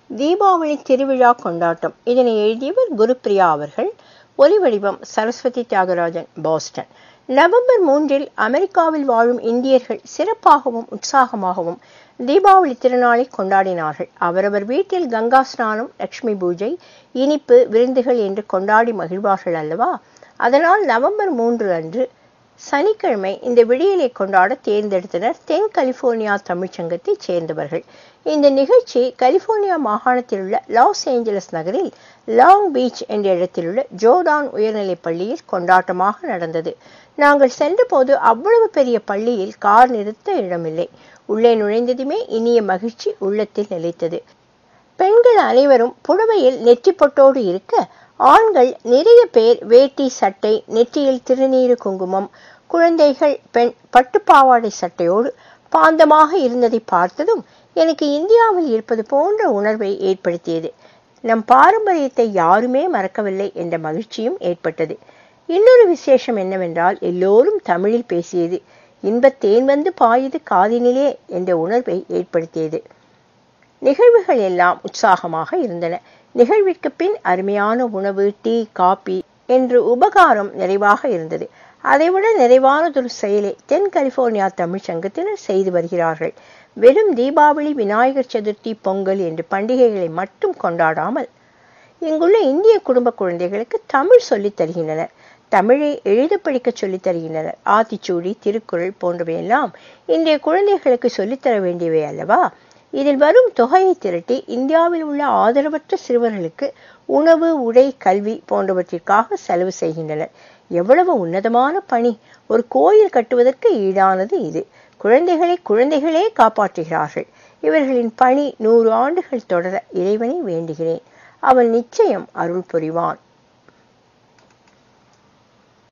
தீபாவளி திருவிழா கொண்டாட்டம் இதனை எழுதியவர் குருப்பிரியா அவர்கள் ஒலிவடிவம் சரஸ்வதி தியாகராஜன் பாஸ்டன் நவம்பர் மூன்றில் அமெரிக்காவில் வாழும் இந்தியர்கள் சிறப்பாகவும் உற்சாகமாகவும் தீபாவளி திருநாளை கொண்டாடினார்கள் அவரவர் வீட்டில் கங்கா ஸ்நானம் லட்சுமி பூஜை இனிப்பு விருந்துகள் என்று கொண்டாடி மகிழ்வார்கள் அல்லவா அதனால் நவம்பர் மூன்று அன்று சனிக்கிழமை இந்த விடியலை கொண்டாட தேர்ந்தெடுத்தனர் தென் கலிபோர்னியா தமிழ்ச்சங்கத்தைச் சேர்ந்தவர்கள் இந்த நிகழ்ச்சி கலிபோர்னியா மாகாணத்தில் உள்ள லாஸ் ஏஞ்சலஸ் நகரில் லாங் பீச் என்ற இடத்திலுள்ள ஜோர்டான் உயர்நிலைப் பள்ளியில் கொண்டாட்டமாக நடந்தது நாங்கள் சென்றபோது அவ்வளவு பெரிய பள்ளியில் கார் நிறுத்த இடமில்லை உள்ளே நுழைந்ததுமே இனிய மகிழ்ச்சி உள்ளத்தில் நிலைத்தது பெண்கள் அனைவரும் புடவையில் நெற்றி பொட்டோடு இருக்க ஆண்கள் நிறைய பேர் வேட்டி சட்டை நெற்றியில் திருநீறு குங்குமம் குழந்தைகள் பெண் பட்டுப்பாவாடை சட்டையோடு பாந்தமாக இருந்ததை பார்த்ததும் எனக்கு இந்தியாவில் இருப்பது போன்ற உணர்வை ஏற்படுத்தியது நம் பாரம்பரியத்தை யாருமே மறக்கவில்லை என்ற மகிழ்ச்சியும் ஏற்பட்டது இன்னொரு விசேஷம் என்னவென்றால் எல்லோரும் தமிழில் பேசியது இன்பத் தேன் வந்து பாயுது காதினிலே என்ற உணர்வை ஏற்படுத்தியது நிகழ்வுகள் எல்லாம் உற்சாகமாக இருந்தன நிகழ்விற்கு பின் அருமையான உணவு டீ காபி என்று உபகாரம் நிறைவாக இருந்தது அதைவிட நிறைவானதொரு செயலை தென் கலிபோர்னியா தமிழ் சங்கத்தினர் செய்து வருகிறார்கள் வெறும் தீபாவளி விநாயகர் சதுர்த்தி பொங்கல் என்று பண்டிகைகளை மட்டும் கொண்டாடாமல் இங்குள்ள இந்திய குடும்ப குழந்தைகளுக்கு தமிழ் சொல்லித் தருகின்றனர் தமிழை எழுத படிக்க சொல்லித் தருகின்றனர் ஆத்திச்சூடி திருக்குறள் போன்றவையெல்லாம் இன்றைய குழந்தைகளுக்கு சொல்லித்தர வேண்டியவை அல்லவா இதில் வரும் தொகையை திரட்டி இந்தியாவில் உள்ள ஆதரவற்ற சிறுவர்களுக்கு உணவு உடை கல்வி போன்றவற்றிற்காக செலவு செய்கின்றனர் எவ்வளவு உன்னதமான பணி ஒரு கோயில் கட்டுவதற்கு ஈடானது இது குழந்தைகளை குழந்தைகளே காப்பாற்றுகிறார்கள் இவர்களின் பணி நூறு ஆண்டுகள் தொடர இறைவனை வேண்டுகிறேன் அவன் நிச்சயம் அருள் புரிவான்